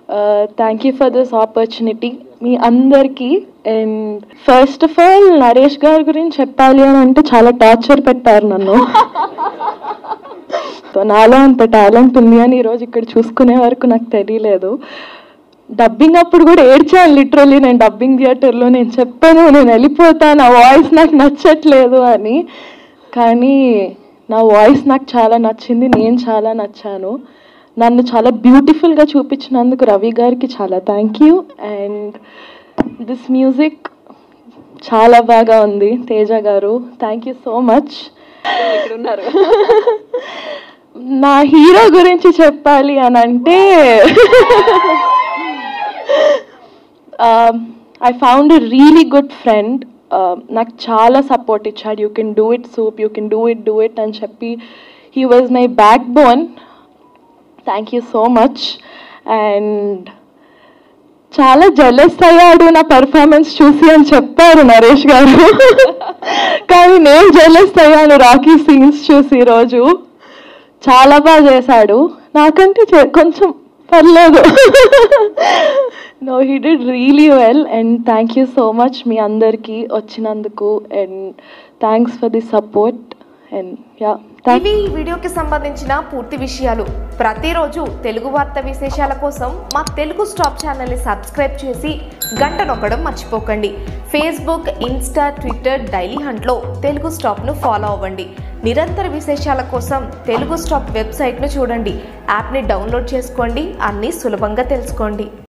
thank you for this opportunity మీ అందరికీ and first of all Naresh గారి గురించి చెప్పాలి అని అంటే చాలా టార్చర్ పెట్టారు నన్ను సో నాలో అంత టాలెంట్ ఉంది అని ఈరోజు ఇక్కడ చూసుకునే వరకు నాకు తెలియలేదు డబ్బింగ్ అప్పుడు కూడా ఏడ్చాను లిటరల్లీ నేను డబ్బింగ్ థియేటర్లో నేను చెప్పాను నేను వెళ్ళిపోతాను నా వాయిస్ నాకు నచ్చట్లేదు అని కానీ నా వాయిస్ నాకు చాలా నచ్చింది నేను చాలా నచ్చాను నన్ను చాలా బ్యూటిఫుల్గా చూపించినందుకు రవి గారికి చాలా thank you and this music చాలా బాగా ఉంది తేజ గారు థ్యాంక్ యూ సో మచ్ ఇక్కడ ఉన్నారు నా హీరో గురించి చెప్పాలి అని అంటే I found a really good friend నాకు చాలా సపోర్ట్ ఇచ్చాడు you can do it soup you can do it do it అని చెప్పి he was my backbone thank you so much and చాలా జెలస్ అయ్యాడు నా పర్ఫార్మెన్స్ చూసి అని చెప్పారు నరేష్ గారు కానీ నేను జెలస్ అయ్యాను రాకీ సీన్స్ చూసి ఈరోజు చాలా బాగా చేశాడు నాకంటే చే- కొంచెం పర్లేదు no he did really well and thank you so much మీ అందరికీ వచ్చినందుకు and thanks for the support and yeah thank ఇవి ఈ వీడియోకి సంబంధించిన పూర్తి విషయాలు ప్రతిరోజు తెలుగు వార్త విశేషాల కోసం మా తెలుగు స్టాప్ ఛానల్ని సబ్స్క్రైబ్ చేసి గంట నొక్కడం మర్చిపోకండి ఫేస్బుక్ ఇన్స్టా ట్విట్టర్ డైలీ హంట్లో తెలుగు స్టాప్ను ఫాలో అవ్వండి నిరంతర విశేషాల కోసం తెలుగు స్టాప్ వెబ్సైట్ను చూడండి యాప్ని డౌన్లోడ్ చేసుకోండి అన్నీ సులభంగా తెలుసుకోండి